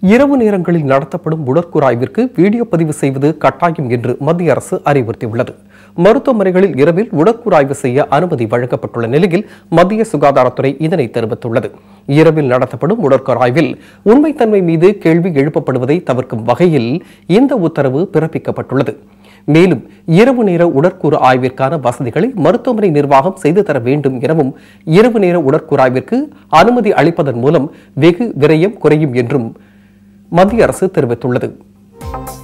இரவு நேரங்களில் நடத்தப்படும் உடற்கூறாய்விற்கு வீடியோ பதிவு செய்வது கட்டாயம் என்று மத்திய அரசு அறிவுறுத்தியுள்ளது மருத்துவமனைகளில் இரவில் உடற்கூறாய்வு செய்ய அனுமதி வழங்கப்பட்டுள்ள நிலையில் மத்திய சுகாதாரத்துறை இதனை தெரிவித்துள்ளது இரவில் நடத்தப்படும் உடற்கூறாய்வில் உண்மைத்தன்மை மீது கேள்வி எழுப்பப்படுவதை தவிர்க்கும் வகையில் இந்த உத்தரவு பிறப்பிக்கப்பட்டுள்ளது மேலும் இரவு நேர உடற்கூறு ஆய்விற்கான வசதிகளை மருத்துவமனை நிர்வாகம் செய்து தர வேண்டும் எனவும் இரவு நேர உடற்கூறாய்விற்கு அனுமதி அளிப்பதன் மூலம் வெகு விரயம் குறையும் என்றும் மத்திய அரசு தெரிவித்துள்ளது